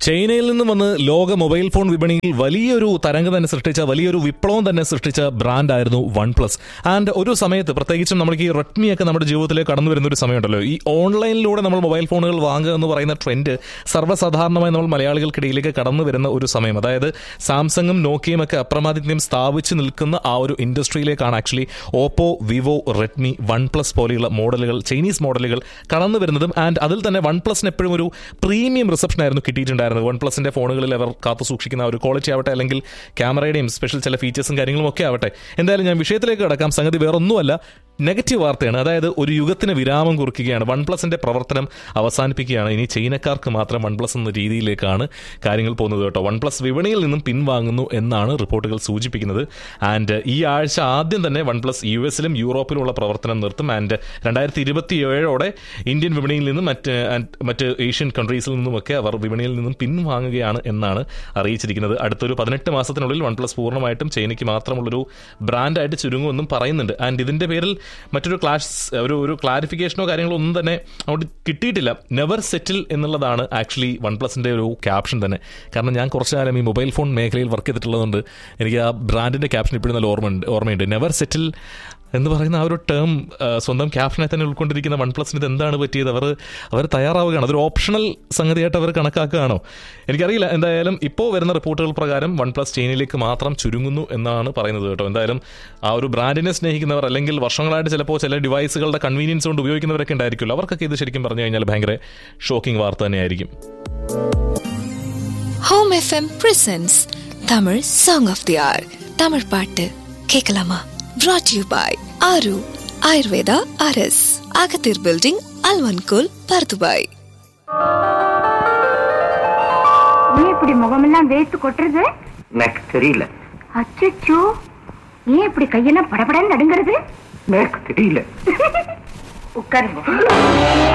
ചൈനയിൽ നിന്നും വന്ന് ലോക മൊബൈൽ ഫോൺ വിപണിയിൽ വലിയൊരു തരംഗം തന്നെ സൃഷ്ടിച്ച വലിയൊരു വിപ്ലവം തന്നെ സൃഷ്ടിച്ച ബ്രാൻഡായിരുന്നു വൺ പ്ലസ് ആൻഡ് ഒരു സമയത്ത് പ്രത്യേകിച്ചും നമുക്ക് ഈ റെഡ്മി ഒക്കെ നമ്മുടെ ജീവിതത്തിലേക്ക് കടന്നു വരുന്ന ഒരു സമയമുണ്ടല്ലോ ഈ ഓൺലൈനിലൂടെ നമ്മൾ മൊബൈൽ ഫോണുകൾ വാങ്ങുക എന്ന് പറയുന്ന ട്രെൻഡ് സർവ്വസാധാരണമായി നമ്മൾ മലയാളികൾക്കിടയിലേക്ക് കടന്നു വരുന്ന ഒരു സമയം അതായത് സാംസങ്ങും നോക്കിയയും ഒക്കെ അപ്രമാദിത്യം സ്ഥാപിച്ച് നിൽക്കുന്ന ആ ഒരു ഇൻഡസ്ട്രിയിലേക്കാണ് actually Oppo Vivo Redmi OnePlus പോലെയുള്ള മോഡലുകൾ ചൈനീസ് മോഡലുകൾ കടന്നു വരുന്നതും ആൻഡ് അതിൽ തന്നെ വൺ പ്ലസിന് എപ്പോഴും ഒരു പ്രീമിയം റിസപ്ഷൻ ആയിരുന്നു കിട്ടിയിട്ടുണ്ടായിരുന്നത് വൺ പ്ലസിന്റെ ഫോണുകളിൽ അവർ കാത്തു സൂക്ഷിക്കുന്ന ആ ഒരു ക്വാളിറ്റി ആവട്ടെ അല്ലെങ്കിൽ ക്യാമറയുടെയും സ്പെഷ്യൽ ചില ഫീച്ചേഴ്സും കാര്യങ്ങളും ഒക്കെ ആവട്ടെ എന്തായാലും ഞാൻ വിഷയത്തിലേക്ക് കടക്കാം സംഗതി വേറൊന്നുമല്ല നെഗറ്റീവ് വാർത്തയാണ് അതായത് ഒരു യുഗത്തിന് വിരാമം കുറിക്കുകയാണ് വൺ പ്ലസിന്റെ പ്രവർത്തനം അവസാനിപ്പിക്കുകയാണ് ഇനി ചൈനക്കാർക്ക് മാത്രം വൺ പ്ലസ് എന്ന രീതിയിലേക്കാണ് കാര്യങ്ങൾ പോകുന്നത് കേട്ടോ വൺ പ്ലസ് വിപണിയിൽ നിന്നും പിൻവാങ്ങുന്നു എന്നാണ് റിപ്പോർട്ടുകൾ സൂചിപ്പിക്കുന്നത് ആൻഡ് ഈ ആഴ്ച ആദ്യം തന്നെ വൺ പ്ലസ് യു എസിലും യൂറോപ്പിലുമുള്ള പ്രവർത്തനം നിർത്തും ആൻഡ് രണ്ടായിരത്തി ഇരുപത്തി ഏഴോടെ ഇന്ത്യൻ വിപണിയിൽ നിന്നും മറ്റ് and മറ്റ് ഏഷ്യൻ കൺട്രീസിൽ നിന്നുമൊക്കെ അവർ വിപണിയിൽ നിന്നും പിൻവാങ്ങുകയാണ് എന്നാണ് അറിയിച്ചിരിക്കുന്നത് അടുത്തൊരു പതിനെട്ട് മാസത്തിനുള്ളിൽ വൺ പ്ലസ് പൂർണ്ണമായിട്ടും ചൈനയ്ക്ക് മാത്രമുള്ളൊരു ബ്രാൻഡായിട്ട് ചുരുങ്ങുമെന്നും പറയുന്നുണ്ട് ആൻഡ് ഇതിന്റെ പേരിൽ മറ്റൊരു ക്ലാഷ് ഒരു ഒരു ക്ലാരിഫിക്കേഷനോ കാര്യങ്ങളോ ഒന്നും തന്നെ അങ്ങോട്ട് കിട്ടിയിട്ടില്ല നെവർ സെറ്റിൽ എന്നുള്ളതാണ് ആക്ച്വലി വൺ പ്ലസിന്റെ ഒരു ക്യാപ്ഷൻ തന്നെ കാരണം ഞാൻ കുറച്ചു കാലം ഈ മൊബൈൽ ഫോൺ മേഖലയിൽ വർക്ക് ചെയ്തിട്ടുള്ളതുകൊണ്ട് എനിക്ക് ആ ബ്രാൻഡിന്റെ ക്യാപ്ഷൻ ഇപ്പോഴും നല്ല ഓർമ്മയുണ്ട് ഓർമ്മയുണ്ട് നെവർ സെറ്റിൽ എന്ന് പറയുന്ന ആ ഒരു ടേം സ്വന്തം ക്യാപ്ഷനെ തന്നെ ഉൾക്കൊണ്ടിരിക്കുന്ന വൺ പ്ലസിന് ഇത് എന്താണ് പറ്റിയത് അവർ അവർ തയ്യാറാവുകയാണ് അതൊരു ഓപ്ഷണൽ സംഗതിയായിട്ട് അവർ കണക്കാക്കുകയാണോ എനിക്കറിയില്ല എന്തായാലും ഇപ്പോൾ വരുന്ന റിപ്പോർട്ടുകൾ പ്രകാരം വൺ പ്ലസ് ചൈനയിലേക്ക് മാത്രം ചുരുങ്ങുന്നു എന്നാണ് പറയുന്നത് കേട്ടോ എന്തായാലും ആ ഒരു ബ്രാൻഡിനെ സ്നേഹിക്കുന്നവർ അല്ലെങ്കിൽ വർഷങ്ങളായിട്ട് ചിലപ്പോൾ ചില ഡിവൈസുകളുടെ കൺവീനിയൻസ് കൊണ്ട് ഉപയോഗിക്കുന്നവരൊക്കെ ഉണ്ടായിരിക്കുമല്ലോ അവർക്കൊക്കെ ഇത് ശരിക്കും പറഞ്ഞു കഴിഞ്ഞാൽ ഭയങ്കര ഷോക്കിംഗ് വാർത്ത തന്നെയായിരിക്കും home FM presents Tamil song of the hour Tamil பாட்டு கேட்கலாமா brought யூ பாய் ஆரு ஆயுர்வேதா ஆர்எஸ் அகத்தீர் பில்டிங் அல்வன்கோல் பர்துபாய் ஏன் இப்படி முகமெல்லாம் வேர்த்து கொட்டுறது எனக்கு தெரியல அச்சச்சோ ஏன் இப்படி கையெல்லாம் படபடன்னு நடுங்கிறது எனக்கு தெரியல உட்காருங்க